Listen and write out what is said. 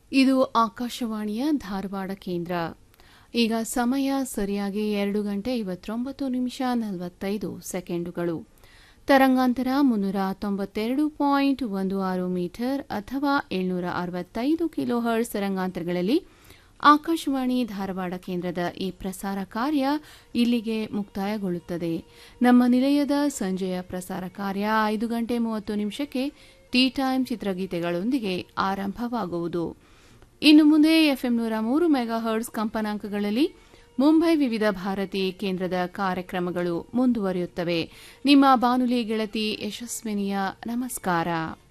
ಇದು ಆಕಾಶವಾಣಿಯ ಧಾರವಾಡ ಕೇಂದ್ರ ಈಗ ಸಮಯ ಸರಿಯಾಗಿ ಎರಡು ಗಂಟೆ ಐವತ್ತೊಂಬತ್ತು ನಿಮಿಷ ನಲವತ್ತೈದು ಸೆಕೆಂಡುಗಳು ತರಂಗಾಂತರ ಮುನ್ನೂರ ತೊಂಬತ್ತೆರಡು ಪಾಯಿಂಟ್ ಒಂದು ಆರು ಮೀಟರ್ ಅಥವಾ ಏಳ್ನೂರ ಅರವತ್ತೈದು ಕಿಲೋ ಹರ್ಟ್ಸ್ ತರಂಗಾಂತರಗಳಲ್ಲಿ ಆಕಾಶವಾಣಿ ಧಾರವಾಡ ಕೇಂದ್ರದ ಈ ಪ್ರಸಾರ ಕಾರ್ಯ ಇಲ್ಲಿಗೆ ಮುಕ್ತಾಯಗೊಳ್ಳುತ್ತದೆ ನಮ್ಮ ನಿಲಯದ ಸಂಜೆಯ ಪ್ರಸಾರ ಕಾರ್ಯ ಐದು ಗಂಟೆ ಮೂವತ್ತು ನಿಮಿಷಕ್ಕೆ ಟೀ ಟೈಮ್ ಚಿತ್ರಗೀತೆಗಳೊಂದಿಗೆ ಆರಂಭವಾಗುವುದು ಇನ್ನು ಮುಂದೆ ಎಫ್ಎಂ ನೂರ ಮೂರು ಮೆಗಾ ಹರ್ಟ್ಸ್ ಕಂಪನಾಂಕಗಳಲ್ಲಿ ಮುಂಬೈ ವಿವಿಧ ಭಾರತಿ ಕೇಂದ್ರದ ಕಾರ್ಯಕ್ರಮಗಳು ಮುಂದುವರಿಯುತ್ತವೆ ನಿಮ್ಮ ಬಾನುಲಿ ಗೆಳತಿ ಯಶಸ್ವಿನಿಯ ನಮಸ್ಕಾರ